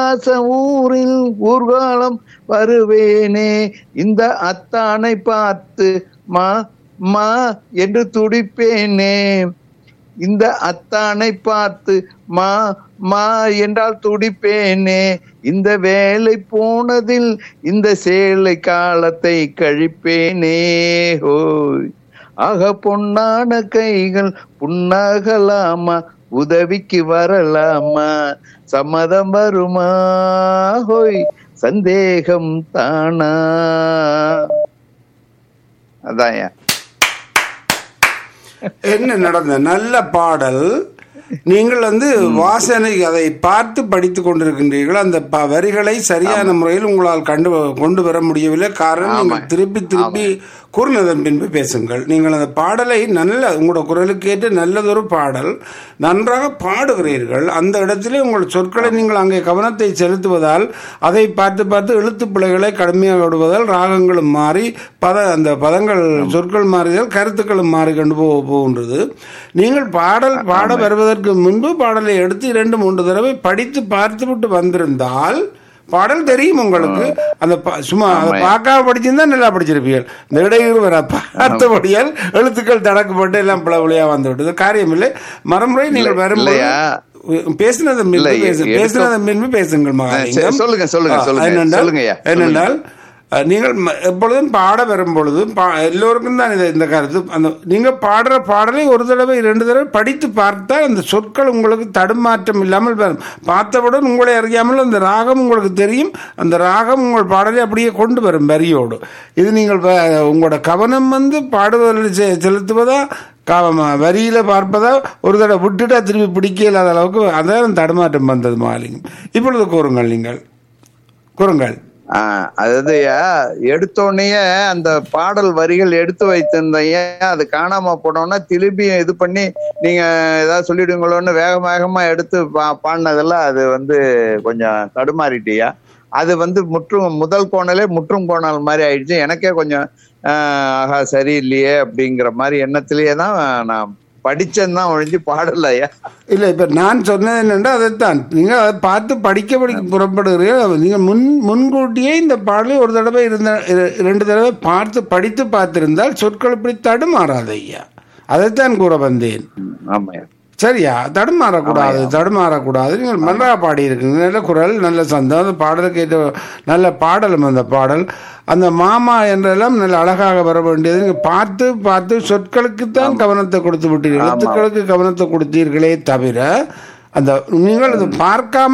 கைலாச ஊரில் ஊர்காலம் வருவேனே இந்த அத்தானை பார்த்து மா மா என்று துடிப்பேனே இந்த அத்தானை பார்த்து மா மா என்றால் துடிப்பேனே இந்த வேலை போனதில் இந்த சேலை காலத்தை கழிப்பேனே ஹோய் ஆக பொன்னான கைகள் புண்ணாகலாமா உதவிக்கு வரலாமா சம்மதம் வருமா ஹோய் சந்தேகம் தானா அதான் என்ன நடந்த நல்ல பாடல் நீங்கள் வந்து வாசனை அதை பார்த்து படித்துக் கொண்டிருக்கின்றீர்கள் அந்த ப- வரிகளை சரியான முறையில் உங்களால் கண்டு கொண்டு வர முடியவில்லை காரணம் நீங்கள் திருப்பி திருப்பி குறுநதன் பின்பு பேசுங்கள் நீங்கள் அந்த பாடலை நல்ல உங்களோட குரலுக்கு ஏற்ற நல்லதொரு பாடல் நன்றாக பாடுகிறீர்கள் அந்த இடத்திலே உங்கள் சொற்களை நீங்கள் அங்கே கவனத்தை செலுத்துவதால் அதை பார்த்து பார்த்து எழுத்து பிழைகளை கடுமையாக விடுவதால் ராகங்களும் மாறி பத அந்த பதங்கள் சொற்கள் மாறியதால் கருத்துக்களும் மாறி கொண்டு போக போகின்றது நீங்கள் பாடல் பாட வருவதற்கு முன்பு பாடலை எடுத்து இரண்டு மூன்று தடவை படித்து பார்த்துவிட்டு வந்திருந்தால் பாடல் தெரியும் உங்களுக்கு அந்த ப- சும்மா அதை பார்க்காம படிச்சிருந்தா நல்லா படிச்சிருப்பீர்கள் இந்த இடையூறு வர பார்த்தபடியால் எழுத்துக்கள் தடக்கப்பட்டு எல்லாம் பிளவுலையா வந்து விட்டது காரியம் இல்லை மறுமுறை நீங்கள் வரும்போது இல்லையா? பேசினது இல்லை, பேசு எடுத்தோம். பேசினது பின்பு பேசுங்கள் மகாலிங்கம் சரி, சொல்லுங்க, சொல்லுங்க, ஆ, சொல்லுங்க. என்னென்றால்- சொல்லுங்கய்யா, என்னென்றால் அஹ், நீங்கள் ம- எப்பொழுதும் பாட வரும் பொழுது பா- எல்லோருக்கும் தான் இது இந்த கருத்து அந்த நீங்க பாடுற பாடலை ஒரு தடவை இரண்டு தடவை படித்து பார்த்தால் அந்த சொற்கள் உங்களுக்கு தடுமாற்றம் இல்லாமல் வரும் பார்த்தவுடன் உங்களை அறியாமல் அந்த ராகம் உங்களுக்கு தெரியும் அந்த ராகம் உங்கள் பாடலை அப்படியே கொண்டு வரும் வரியோடு இது நீங்கள் வ- உங்களோட கவனம் வந்து பாடுவதில் செ- செலுத்துவதா கா- வரியில பார்ப்பதா ஒரு தடவை விட்டுட்டா திருப்பி பிடிக்க இல்லாத அளவுக்கு அதான் தடுமாற்றம் வந்தது மாலிங்கம் இப்பொழுது கூறுங்கள் நீங்கள் கூறுங்கள் ஆஹ் அதாவது எடுத்தோடனே அந்த பாடல் வரிகள் எடுத்து வைத்திருந்தீங்க அது காணாம போனோம்னா திருப்பி இது பண்ணி நீங்க ஏதாவது சொல்லிடுங்களோன்னு வேக வேகமா எடுத்து பா பாடினதெல்லாம் அது வந்து கொஞ்சம் தடுமாறிட்டியா அது வந்து முற்றும் முதல் கோணலே முற்றும் கோணல் மாதிரி ஆயிடுச்சு எனக்கே கொஞ்சம் ஆஹ் ஆஹா சரியில்லையே அப்படிங்கிற மாதிரி எண்ணத்திலேயே தான் நான் படிச்சேன் தான் ஒழிஞ்சு பாடலையா இல்லை இப்போ நான் சொன்னது என்னென்னா அதைத்தான் நீங்கள் அதை பார்த்து படிக்க படிக்க புறப்படுகிறீர்கள் நீங்கள் முன் முன்கூட்டியே இந்த பாடலை ஒரு தடவை இருந்த இர- இரண்டு தடவை பார்த்து படித்து பார்த்திருந்தால் சொற்கள் இப்படி தடுமாறாது ஐயா அதைத்தான் கூற வந்தேன் ஆமாய்யா சரியா தடுமாறக்கூடாது தடுமாறக்கூடாது நீங்கள் நல்லா பாடி இருக்கீங்க நல்ல குரல் நல்ல சந்தம் அந்த பாடலுக்கு ஏற்ற நல்ல பாடலும் அந்த பாடல் அந்த மாமா என்றெல்லாம் நல்ல அழகாக வர வேண்டியது நீங்கள் பார்த்து பார்த்து சொற்களுக்குத்தான் கவனத்தை கொடுத்து விட்டீர்கள் எழுத்துக்களுக்கு கவனத்தை கொடுத்தீர்களே தவிர அந்த நீங்கள் அது பார்க்காம